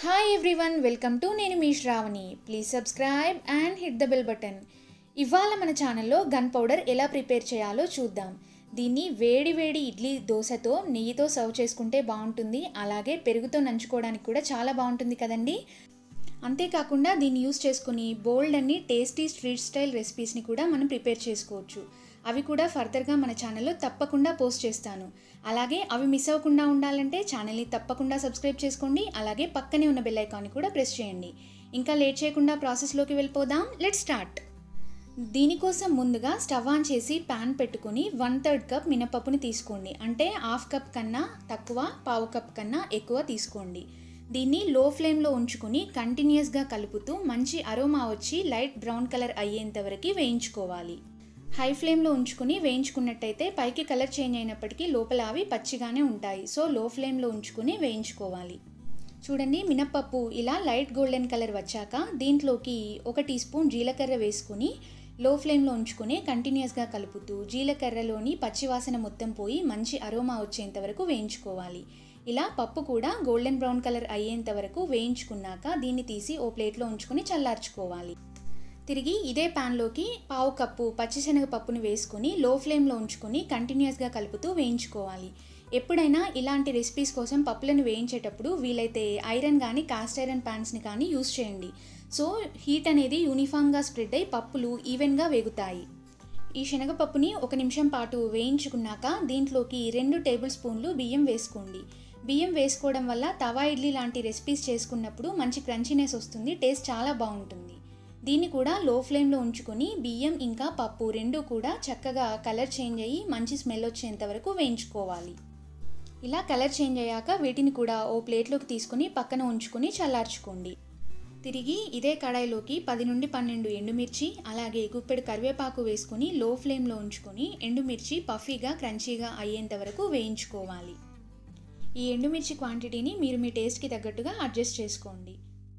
hi everyone welcome to నేను మీ Sravani please subscribe and hit the bell button ఇవాళ మన ఛానల్లో గన్ పౌడర్ ఎలా ప్రిపేర్ చేయాలో చూద్దాం దీన్ని వేడి వేడి ఇడ్లీ దోశతో నెయ్యితో సర్వ్ చేసుకుంటే బాగుంటుంది అలాగే పెరుగుతో నంచుకోవడానికి కూడా చాలా బాగుంటుంది కదండి అంతేకాకుండా దీన్ని యూస్ చేసుకుని బోల్డ్ అన్ని టేస్టీ స్ట్రీట్ స్టైల్ రెసిపీస్ని కూడా మనం ప్రిపేర్ చేసుకోవచ్చు అవి కూడా ఫర్దర్గా మన ఛానల్లో తప్పకుండా పోస్ట్ చేస్తాను అలాగే అవి మిస్ అవ్వకుండా ఉండాలంటే ఛానల్ని తప్పకుండా సబ్స్క్రైబ్ చేసుకోండి అలాగే పక్కనే ఉన్న బెల్ ఐకాన్ని కూడా ప్రెస్ చేయండి ఇంకా లేట్ చేయకుండా ప్రాసెస్లోకి వెళ్ళిపోదాం లెట్ స్టార్ట్ దీనికోసం ముందుగా స్టవ్ ఆన్ చేసి ప్యాన్ పెట్టుకొని వన్ థర్డ్ కప్ మినపప్పుని తీసుకోండి అంటే హాఫ్ కప్ కన్నా తక్కువ పావు కప్ కన్నా ఎక్కువ తీసుకోండి దీన్ని లో ఫ్లేమ్లో ఉంచుకొని కంటిన్యూస్గా కలుపుతూ మంచి అరోమా వచ్చి లైట్ బ్రౌన్ కలర్ అయ్యేంత వరకు వేయించుకోవాలి హై ఫ్లేమ్లో ఉంచుకుని వేయించుకున్నట్టయితే పైకి కలర్ చేంజ్ అయినప్పటికీ లోపల అవి పచ్చిగానే ఉంటాయి సో లో ఫ్లేమ్లో ఉంచుకుని వేయించుకోవాలి చూడండి మినప్పప్పు ఇలా లైట్ గోల్డెన్ కలర్ వచ్చాక దీంట్లోకి ఒక టీ స్పూన్ జీలకర్ర వేసుకుని లో ఫ్లేమ్లో ఉంచుకుని కంటిన్యూస్గా కలుపుతూ జీలకర్రలోని పచ్చివాసన మొత్తం పోయి మంచి అరోమా వచ్చేంత వరకు వేయించుకోవాలి ఇలా పప్పు కూడా గోల్డెన్ బ్రౌన్ కలర్ అయ్యేంత వరకు వేయించుకున్నాక దీన్ని తీసి ఓ ప్లేట్లో ఉంచుకొని చల్లార్చుకోవాలి తిరిగి ఇదే ప్యాన్లోకి పావు కప్పు పచ్చిశనగ పప్పుని వేసుకొని లో ఫ్లేమ్లో ఉంచుకొని కంటిన్యూస్గా కలుపుతూ వేయించుకోవాలి ఎప్పుడైనా ఇలాంటి రెసిపీస్ కోసం పప్పులను వేయించేటప్పుడు వీలైతే ఐరన్ కానీ కాస్ట్ ఐరన్ ప్యాన్స్ని కానీ యూస్ చేయండి సో హీట్ అనేది యూనిఫామ్గా స్ప్రెడ్ అయి పప్పులు ఈవెన్గా వేగుతాయి ఈ శనగపప్పుని ఒక నిమిషం పాటు వేయించుకున్నాక దీంట్లోకి రెండు టేబుల్ స్పూన్లు బియ్యం వేసుకోండి బియ్యం వేసుకోవడం వల్ల తవా ఇడ్లీ లాంటి రెసిపీస్ చేసుకున్నప్పుడు మంచి క్రంచీనెస్ వస్తుంది టేస్ట్ చాలా బాగుంటుంది దీన్ని కూడా లో ఫ్లేమ్లో ఉంచుకొని బియ్యం ఇంకా పప్పు రెండు కూడా చక్కగా కలర్ చేంజ్ అయ్యి మంచి స్మెల్ వచ్చేంత వరకు వేయించుకోవాలి ఇలా కలర్ చేంజ్ అయ్యాక వీటిని కూడా ఓ ప్లేట్లోకి తీసుకుని పక్కన ఉంచుకొని చల్లార్చుకోండి తిరిగి ఇదే కడాయిలోకి పది నుండి పన్నెండు ఎండుమిర్చి అలాగే గుప్పెడు కరివేపాకు వేసుకొని లో ఫ్లేమ్లో ఉంచుకొని ఎండుమిర్చి పఫీగా క్రంచీగా అయ్యేంత వరకు వేయించుకోవాలి ఈ ఎండుమిర్చి క్వాంటిటీని మీరు మీ టేస్ట్కి తగ్గట్టుగా అడ్జస్ట్ చేసుకోండి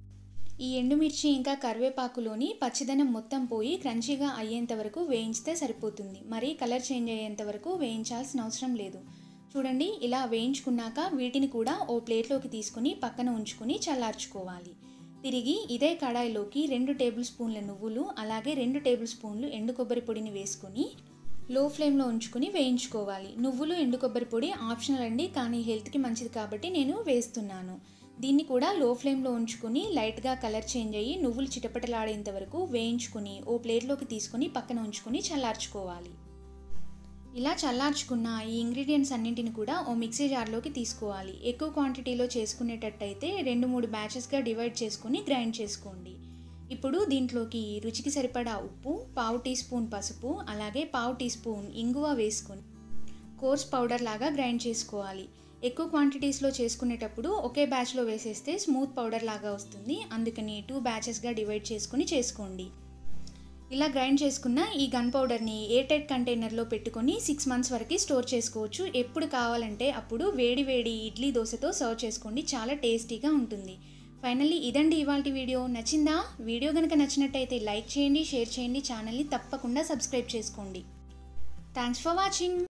ఈ ఎండుమిర్చి ఇంకా కరివేపాకులోని పచ్చిదనం మొత్తం పోయి క్రంచీగా అయ్యేంత వరకు వేయించితే సరిపోతుంది మరి కలర్ చేంజ్ అయ్యేంత వరకు వేయించాల్సిన అవసరం లేదు చూడండి ఇలా వేయించుకున్నాక వీటిని కూడా ఓ ప్లేట్లోకి తీసుకుని పక్కన ఉంచుకొని చల్లార్చుకోవాలి తిరిగి ఇదే కడాయిలోకి రెండు టేబుల్ స్పూన్ల నువ్వులు అలాగే రెండు టేబుల్ స్పూన్లు ఎండు కొబ్బరి పొడిని వేసుకొని లో ఫ్లేమ్లో ఉంచుకొని వేయించుకోవాలి నువ్వులు ఎండు కొబ్బరి పొడి ఆప్షనల్ అండి కానీ హెల్త్కి మంచిది కాబట్టి నేను వేస్తున్నాను దీన్ని కూడా లో ఫ్లేమ్లో ఉంచుకొని లైట్గా కలర్ చేంజ్ అయ్యి నువ్వులు చిటపటలాడేంత వరకు వేయించుకుని ఓ ప్లేట్లోకి తీసుకొని పక్కన ఉంచుకొని చల్లార్చుకోవాలి ఇలా చల్లార్చుకున్న ఈ ఇంగ్రీడియంట్స్ అన్నింటిని కూడా ఓ మిక్సీ జార్లోకి తీసుకోవాలి ఎక్కువ క్వాంటిటీలో చేసుకునేటట్టయితే రెండు మూడు బ్యాచెస్గా డివైడ్ చేసుకుని గ్రైండ్ చేసుకోండి ఇప్పుడు దీంట్లోకి రుచికి సరిపడా ఉప్పు పావు టీ స్పూన్ పసుపు అలాగే పావు టీ స్పూన్ ఇంగువ వేసుకొని కోర్స్ పౌడర్ లాగా గ్రైండ్ చేసుకోవాలి ఎక్కువ క్వాంటిటీస్లో చేసుకునేటప్పుడు ఒకే బ్యాచ్లో వేసేస్తే స్మూత్ పౌడర్ లాగా వస్తుంది అందుకని టూ బ్యాచెస్గా డివైడ్ చేసుకుని చేసుకోండి ఇలా గ్రైండ్ చేసుకున్న ఈ గన్ పౌడర్ని ఎయిర్టైట్ కంటైనర్లో పెట్టుకొని సిక్స్ మంత్స్ వరకు స్టోర్ చేసుకోవచ్చు ఎప్పుడు కావాలంటే అప్పుడు వేడి వేడి ఇడ్లీ దోశతో సర్వ్ చేసుకోండి చాలా టేస్టీగా ఉంటుంది ఫైనల్లీ ఇదండి ఇవాళ వీడియో నచ్చిందా వీడియో కనుక నచ్చినట్టయితే లైక్ చేయండి షేర్ చేయండి ఛానల్ని తప్పకుండా సబ్స్క్రైబ్ చేసుకోండి థ్యాంక్స్ ఫర్ వాచింగ్